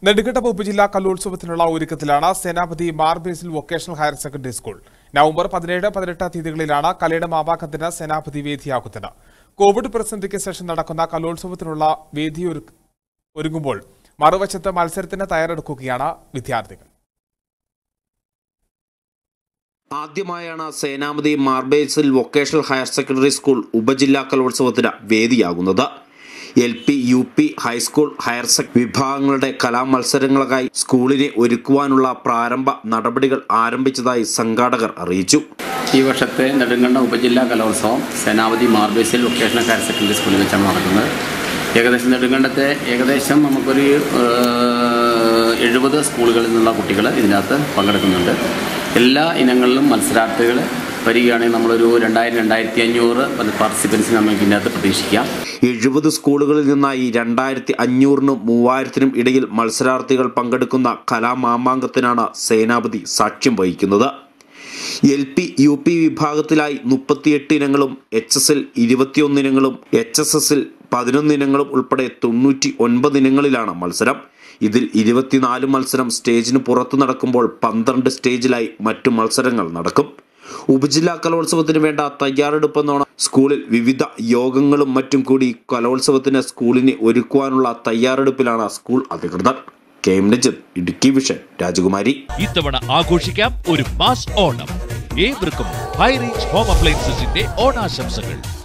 നെടുങ്കണ്ടം ഉപജില്ലാ കലോത്സവത്തിനുള്ള ഒരുക്കത്തിലാണ് Senapathy Mar Basil vocational higher secondary school November പതിനേഴ് പതിനെട്ട് തീയതികളിലാണ് കലയുടെ മാവാക്കത്തിന് സേനാപതി വേദിയാകുന്നത് കോവിഡ് പ്രതിസന്ധിക്ക് ശേഷം നടക്കുന്ന കലോത്സവത്തിനുള്ള വേദി ഒരുക്ക- ഒരുങ്ങുമ്പോൾ മറുവശത്ത് മത്സരത്തിന് തയ്യാറെടുക്കുകയാണ് വിദ്യാർത്ഥികൾ ആദ്യമായാണ് Senapathy Mar Basil vocational higher secondary school ഉപജില്ലാ കലോത്സവത്തിന് വേദിയാകുന്നത് L P U P high school higher sec വിഭാഗങ്ങളുടെ കലാമത്സരങ്ങൾക്കായി സ്കൂളിനെ ഒരുക്കുവാനുള്ള പ്രാരംഭ നടപടികൾ ആരംഭിച്ചതായി സംഘാടകർ അറിയിച്ചു ഈ വർഷത്തെ നെടുങ്കണ്ടം ഉപജില്ലാ കലോത്സവം Senapathy Mar Basil vocational higher secondary സ്കൂളിൽ വെച്ചാണ് നടക്കുന്നത് ഏകദേശം നെടുങ്കണ്ടത്തെ ഏകദേശം നമുക്കൊരു എഴുപത് സ്കൂളുകളിൽ നിന്നുള്ള കുട്ടികൾ ഇതിനകത്ത് പങ്കെടുക്കുന്നുണ്ട് എല്ലാ ഇനങ്ങളിലും മത്സരാർത്ഥികൾ വരികയാണെങ്കിൽ നമ്മളൊരു രണ്ടായിരം രണ്ടായിരത്തി അഞ്ഞൂറ് പാർട്ടിസിപ്പൻസിന് നമുക്ക് ഇതിനകത്ത് പ്രതീക്ഷിക്കാം എഴുപത് സ്കൂളുകളിൽ നിന്നായി രണ്ടായിരത്തി അഞ്ഞൂറിനും മൂവായിരത്തിനും ഇടയിൽ മത്സരാർത്ഥികൾ പങ്കെടുക്കുന്ന കലാമാമാങ്കത്തിനാണ് സേനാപതി സാക്ഷ്യം വഹിക്കുന്നത് എൽ പി യു പി വിഭാഗത്തിലായി മുപ്പത്തിയെട്ട് ഇനങ്ങളും എച്ച് എസ് എൽ ഇരുപത്തിയൊന്ന് ഇനങ്ങളും എച്ച് എസ് എസിൽ പതിനൊന്ന് ഇനങ്ങളും ഉൾപ്പെടെ തൊണ്ണൂറ്റി ഒൻപത് ഇനങ്ങളിലാണ് മത്സരം ഇതിൽ ഇരുപത്തിനാല് മത്സരം സ്റ്റേജിന് പുറത്തു നടക്കുമ്പോൾ പന്ത്രണ്ട് സ്റ്റേജിലായി മറ്റു മത്സരങ്ങൾ നടക്കും ഉപജില്ലാ കലോത്സവത്തിന് വേണ്ട തയ്യാറെടുപ്പെന്നോണം സ്കൂളിൽ വിവിധ യോഗങ്ങളും മറ്റും കൂടി കലോത്സവത്തിന് സ്കൂളിനെ ഒരുക്കുവാനുള്ള തയ്യാറെടുപ്പിലാണ് സ്കൂൾ അധികൃതർ K M Ranjith Idukki vision Rajakumari ഇത്തവണ ആഘോഷിക്കാം ഒരു മാസ് ഓണം ഏവർക്കും ഹൈറേഞ്ച് ഹോം അപ്ലയൻസസിന്റെ ഓണാശംസകൾ